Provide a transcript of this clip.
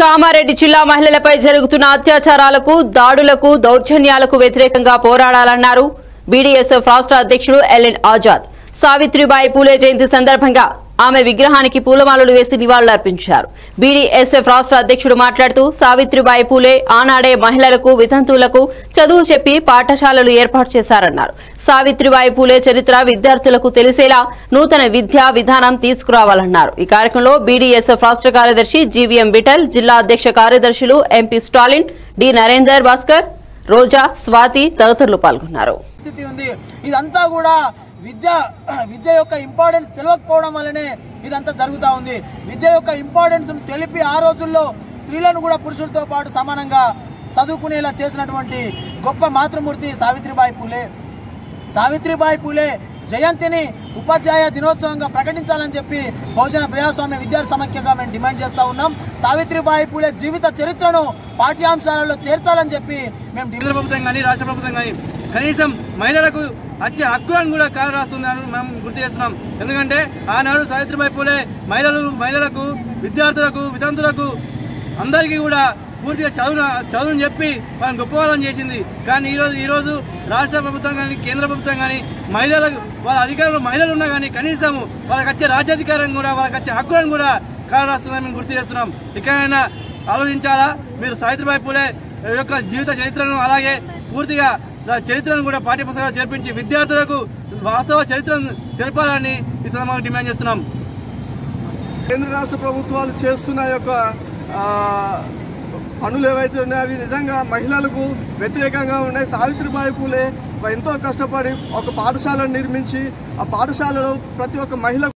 కామారెడ్డి జిల్లా మహిళలపై జరుగుతున్న అత్యాచారాలకు దాడులకు దౌర్జన్యాలకు వ్యతిరేకంగా పోరాడాలన్నారు బీడీఎస్ఎఫ్ రాష్ట్ర అధ్యక్షుడు ఎల్ఎన్ ఆజాద్ సావిత్రిబాయి పూలే జయంతి సందర్భంగా ఆమె విగ్రహానికి పూలమాలలు వేసి నివాళులర్పించారు బీడీఎస్ఎఫ్ రాష్ట్ర అధ్యక్షుడు మాట్లాడుతూ సావిత్రిబాయి పూలే ఆనాడే మహిళలకు వితంతువులకు చదువు చెప్పి పాఠశాలలు ఏర్పాటు చేశారన్నారు సావిత్రిబాయి పూలే చరిత్ర విద్యార్థులకు తెలిసేలా నూతన విద్యా విధానం తీసుకురావాలన్నారు ఈ కార్యక్రమంలో బీడీఎస్ఎఫ్ రాష్ట్ర కార్యదర్శి జీవీఎం బిటల్ జిల్లా అధ్యక్ష కార్యదర్శులు MP Stalin D Narender Bhaskar Roja Swathi తదితరులు పాల్గొన్నారు పరిస్థితి ఉంది ఇదంతా కూడా విద్య విద్య యొక్క ఇంపార్టెన్స్ తెలియకపోవడం వల్లనే ఇదంతా జరుగుతూ ఉంది విద్య యొక్క ఇంపార్టెన్స్ తెలిపి ఆ రోజుల్లో స్త్రీలను కూడా పురుషులతో పాటు సమానంగా చదువుకునేలా చేసినటువంటి గొప్ప మాతృమూర్తి సావిత్రిబాయి పూలే సావిత్రిబాయి పూలే జయంతిని ఉపాధ్యాయ దినోత్సవంగా ప్రకటించాలని చెప్పి బహుజన ప్రజాస్వామ్య విద్యార్థి సమైక్యంగా మేము డిమాండ్ చేస్తా ఉన్నాం సావిత్రిబాయి పూలే జీవిత చరిత్రను పాఠ్యాంశాలలో చేర్చాలని చెప్పి మేము కేంద్ర ప్రభుత్వం కానీ రాష్ట్ర ప్రభుత్వం కానీ కనీసం మహిళలకు వచ్చే హక్కులను కూడా కాలు రాస్తుందని మనం గుర్తు చేస్తున్నాం ఎందుకంటే ఆనాడు సావిత్రిబాయి పూలే మహిళలు మహిళలకు విద్యార్థులకు వితంతులకు అందరికీ కూడా పూర్తిగా చదువు చదువుని చెప్పి వాళ్ళని గొప్పవాళ్ళని చేసింది కానీ ఈరోజు ఈరోజు రాష్ట్ర ప్రభుత్వం కానీ కేంద్ర ప్రభుత్వం కానీ మహిళలకు వాళ్ళ అధికారులు మహిళలు ఉన్నా కానీ కనీసం వాళ్ళకి వచ్చే రాజ్యాధికారం కూడా వాళ్ళకి వచ్చే హక్కులను కూడా కాలు రాస్తుందని మేము గుర్తు చేస్తున్నాం ఇకైనా ఆలోచించాలా మీరు సావిత్రిబాయి పూలే యొక్క జీవిత చరిత్రను అలాగే పూర్తిగా దా- చరిత్రను కూడా పాఠ్యపుస్తకాలు చేర్పించి విద్యార్థులకు వాస్తవ చరిత్రను తెలపాలని ఈ సందర్భంగా డిమాండ్ చేస్తున్నాం కేంద్ర రాష్ట్ర ప్రభుత్వాలు చేస్తున్న యొక్క ఆ, పనులు ఏవైతే ఉన్నాయో అవి నిజంగా మహిళలకు వ్యతిరేకంగా ఉన్నాయి సావిత్రిబాయి పూలే ఎంతో కష్టపడి ఒక పాఠశాలను నిర్మించి ఆ పాఠశాలలో ప్రతి ఒక్క మహిళ